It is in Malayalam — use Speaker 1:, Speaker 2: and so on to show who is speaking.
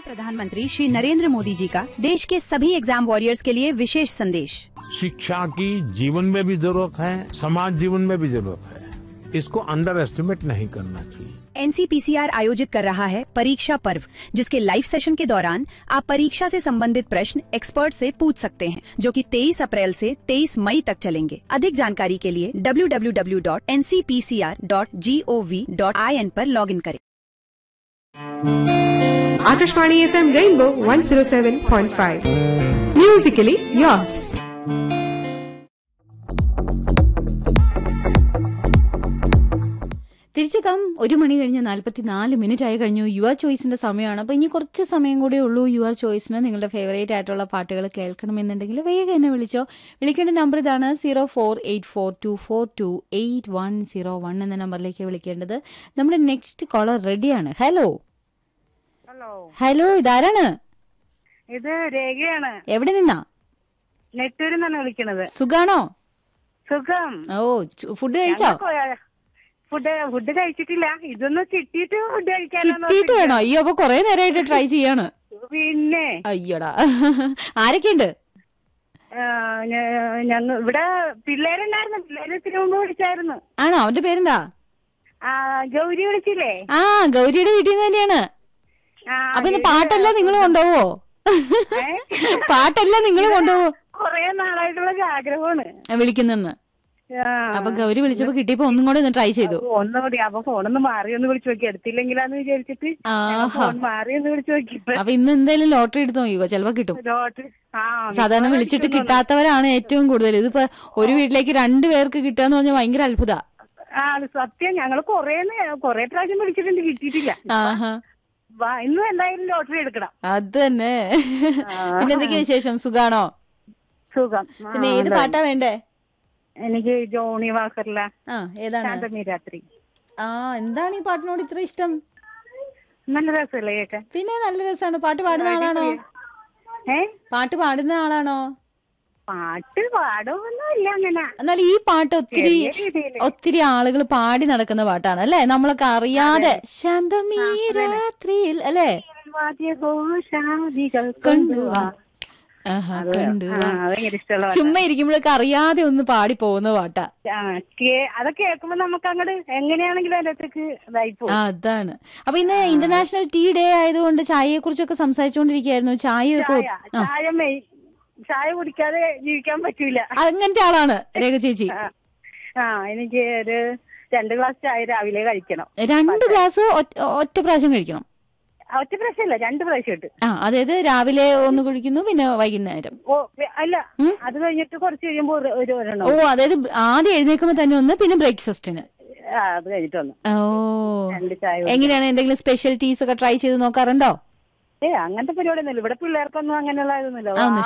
Speaker 1: प्रधानमंत्री श्री नरेंद्र मोदी जी का देश के सभी एग्जाम वॉरियर्स के लिए विशेष संदेश
Speaker 2: शिक्षा की जीवन में भी जरूरत है समाज जीवन में भी जरूरत है इसको अंडर एस्टिमेट नहीं करना चाहिए
Speaker 1: एनसीपीसीआर आयोजित कर रहा है परीक्षा पर्व जिसके लाइव सेशन के दौरान आप परीक्षा से संबंधित प्रश्न एक्सपर्ट से पूछ सकते हैं जो कि 23 अप्रैल से 23 मई तक चलेंगे अधिक जानकारी के लिए www.ncpcr.gov.in पर लॉगिन करें
Speaker 3: Akashvani FM Rainbow 107.5. Musically yours.
Speaker 4: തിരിച്ചെത്താം ഒരു മണി കഴിഞ്ഞ് നാല്പത്തിനാല് മിനിറ്റ് ആയി കഴിഞ്ഞു യുവർ ചോയ്സിന്റെ സമയമാണ് അപ്പൊ ഇനി കുറച്ച് സമയം കൂടെ ഉള്ളൂ യുവർ ചോയ്സിന് നിങ്ങളുടെ ഫേവറേറ്റ് ആയിട്ടുള്ള പാട്ടുകൾ കേൾക്കണമെന്നുണ്ടെങ്കിൽ വേഗം എന്നെ വിളിച്ചോ വിളിക്കേണ്ട നമ്പർ ഇതാണ് zero four eight four two four two eight one zero one എന്ന നമ്പറിലേക്ക് വിളിക്കേണ്ടത് നമ്മുടെ നെക്സ്റ്റ് കോളർ റെഡിയാണ് ഹലോ
Speaker 5: ഹലോ
Speaker 4: ഹലോ ഇതാരാണ്
Speaker 5: ഇത് രേഖയാണ്
Speaker 4: എവിടെ നിന്നാ
Speaker 5: നെട്ടൂരിൽ നിന്നാണ് വിളിക്കണത്
Speaker 4: സുഖാണോ
Speaker 5: സുഖം
Speaker 4: ഓ ചു- ഫുഡ് കഴിച്ചോ
Speaker 5: ഫുഡ് ഫുഡ് കഴിച്ചിട്ടില്ല ഇതൊന്ന് കിട്ടിയിട്ട് ഫുഡ് കഴിക്കാനാണ്
Speaker 4: കിട്ടിയിട്ട് വേണോ അയ്യോ അപ്പൊ കൊറേ നേരമായിട്ട് ട്രൈ ചെയ്യാണ്
Speaker 5: പിന്നെ
Speaker 4: അയ്യോടാ ആരൊക്കെയുണ്ട്
Speaker 5: ആ, ഞ- ഞങ്ങ ഇവിടെ പിള്ളേരുണ്ടായിരുന്നു പിള്ളേര് ഇത്തിരി മുമ്പ് വിളിച്ചായിരുന്നു
Speaker 4: ആണോ അവന്റെ പേരെന്താ
Speaker 5: ആ ഗൗരി വിളിച്ചില്ലേ
Speaker 4: ആ ഗൗരിയുടെ വീട്ടിൽ നിന്ന് തന്നെയാണ്
Speaker 5: ആ,
Speaker 4: അപ്പൊ ഇന്ന്
Speaker 5: ഇത്
Speaker 4: പാട്ടെല്ലാം നിങ്ങൾ കൊണ്ടുപോവോ
Speaker 5: ഏ?
Speaker 4: പാട്ടെല്ലാം നിങ്ങൾ കൊണ്ടുപോവോ
Speaker 5: കൊറേ നാളായിട്ടുള്ള ഒരു ആഗ്രഹമാണ്
Speaker 4: വിളിക്കുന്നെന്ന്
Speaker 5: ആ.
Speaker 4: അപ്പൊ ഗൗരി വിളിച്ചപ്പോ കിട്ടിയപ്പോ ഒന്നും കൂടെ ഒന്ന് ട്രൈ ചെയ്തു
Speaker 5: ഒന്നുകൂടി അപ്പൊ ഫോണൊന്ന് മാറി ഒന്ന് വിളിച്ചു നോക്കി എടുത്തില്ലെങ്കിലാന്ന് വിചാരിച്ചിട്ട് ഞങ്ങൾ
Speaker 4: ആഹാ
Speaker 5: ഫോൺ മാറി ഒന്ന് വിളിച്ചു നോക്കി
Speaker 4: അപ്പൊ ഇന്ന് എന്തായാലും ലോട്ടറി എടുത്ത് നോക്കിക്കോ ചിലപ്പോ കിട്ടും
Speaker 5: ലോട്ടറി ആ
Speaker 4: സാധാരണ
Speaker 5: മിക്കവാറും
Speaker 4: വിളിച്ചിട്ട്
Speaker 5: കിട്ടുമെന്ന്
Speaker 4: കിട്ടാത്തവരാണ് ഏറ്റവും കൂടുതൽ ഇതിപ്പോ ഒരു വീട്ടിലേക്ക് രണ്ടു പേർക്ക് കിട്ടുക പറഞ്ഞാൽ ഭയങ്കര അത്ഭുത
Speaker 5: ആ അത് സത്യം ഞങ്ങൾ കൊറേ നേ- കൊറേ പ്രാവശ്യം വിളിച്ചിട്ടുണ്ട് കിട്ടിയിട്ടില്ല
Speaker 4: ആഹാ
Speaker 5: വാ, ഇന്നും എന്തായാലും ലോട്ടറി എടുക്കണം
Speaker 4: അത് തന്നെ പിന്നെ എന്തൊക്കെയാ വിശേഷം സുഖാണോ
Speaker 5: സുഖം ആ,
Speaker 4: പിന്നെ ഏത്
Speaker 5: അതെ.
Speaker 4: പാട്ടാ വേണ്ടേ
Speaker 5: എനിക്ക് ജോണി വാക്കറില
Speaker 4: ആ ഏതാണ്
Speaker 5: ശാന്തമി രാത്രി
Speaker 4: ആ എന്താണ് ഈ പാട്ടിനോട് ഇത്ര ഇഷ്ടം
Speaker 5: നല്ല രസമല്ലേ കേൾക്കാൻ
Speaker 4: പിന്നെ നല്ല രസമാണ് പാട്ട് പാടുന്ന ആളാണോ
Speaker 5: ഏ
Speaker 4: പാട്ട് പാടുന്ന ആളാണോ
Speaker 5: പാട്ട് പാടുമൊന്നുമില്ല അങ്ങനെ
Speaker 4: എന്നാൽ ഈ പാട്ട് ഒത്തിരി
Speaker 5: ചെറിയ രീതിയില്.
Speaker 4: ഒത്തിരി ആളുകൾ പാടി നടക്കുന്ന പാട്ടാണ് അല്ലെ നമ്മളൊക്കെ അറിയാതെ ശാന്തമീ രാത്രിയിൽ അല്ലെ
Speaker 5: വാദ്യഘോഷാദികൾ
Speaker 4: കൊണ്ടുവാ
Speaker 5: കൊണ്ടുവാ
Speaker 4: ആഹാ
Speaker 5: അത്
Speaker 4: കൊണ്ടുവാ
Speaker 5: ആ, ഭയങ്കര ഇഷ്ടമുള്ള പാട്ടാ.
Speaker 4: ചുമ്മാ ഇരിക്കുമ്പോഴൊക്കെ അറിയാതെ ഒന്ന് പാടി പോകുന്ന പാട്ടാ
Speaker 5: ആ, കേ- അത് കേൾക്കുമ്പോ നമുക്ക് അങ്ങോട്ട് എങ്ങനെയാണെങ്കിലും അതിന്റെ അടുത്തേക്ക് ഇതായി പോകും
Speaker 4: ആ, അതാണ് അപ്പൊ ഇന്ന് ഇന്റർനാഷണൽ ടീ ഡേ ആയതുകൊണ്ട് ചായയെ കുറിച്ചൊക്കെ സംസാരിച്ചുകൊണ്ടിരിക്കുകയായിരുന്നു ചായയൊക്കെ
Speaker 5: ചായ
Speaker 4: ആ,
Speaker 5: ചായ മെയ് ചായ കുടിക്കാതെ ജീവിക്കാൻ പറ്റൂല
Speaker 4: അങ്ങനത്തെ ആളാണ് രേഖ ചേച്ചി
Speaker 5: ആ. ആ എനിക്ക് ഒരു രണ്ട് ഗ്ലാസ് ചായ രാവിലെ കഴിക്കണം
Speaker 4: രണ്ട് ഗ്ലാസ് ഒറ്റ ഒറ്റ പ്രാവശ്യം കഴിക്കണം
Speaker 5: ആ, ഒറ്റ പ്രാവശ്യമല്ല രണ്ട് പ്രാവശ്യം ഇട്ട്
Speaker 4: ആ അതായത് രാവിലെ ഒന്ന് കുടിക്കുന്നു പിന്നെ വൈകുന്നേരം
Speaker 5: ഓ വെ- അല്ല അത് കഴിഞ്ഞിട്ട് കുറച്ച് കഴിയുമ്പോ ഒരു- ഒരു ഒരെണ്ണം
Speaker 4: ഓ അതായത് ആദ്യം എഴുന്നേക്കുമ്പോ തന്നെ ഒന്ന് പിന്നെ ബ്രേക്ക്ഫാസ്റ്റിന്
Speaker 5: ആ, അത് കഴിഞ്ഞിട്ട് വന്നു
Speaker 4: ഓ
Speaker 5: രണ്ട് ചായ കുടി.
Speaker 4: എങ്ങനെയാണ് എന്തെങ്കിലും സ്പെഷ്യൽ ടീസ് ഒക്കെ ട്രൈ ചെയ്ത് നോക്കാറുണ്ടോ
Speaker 5: ഏ അങ്ങനത്തെ പരിപാടിയൊന്നുമില്ല ഇവിടെ പിള്ളേർക്കൊന്നും അങ്ങനെയുള്ള ഇതൊന്നുമില്ല
Speaker 4: ആ, ഒന്ന്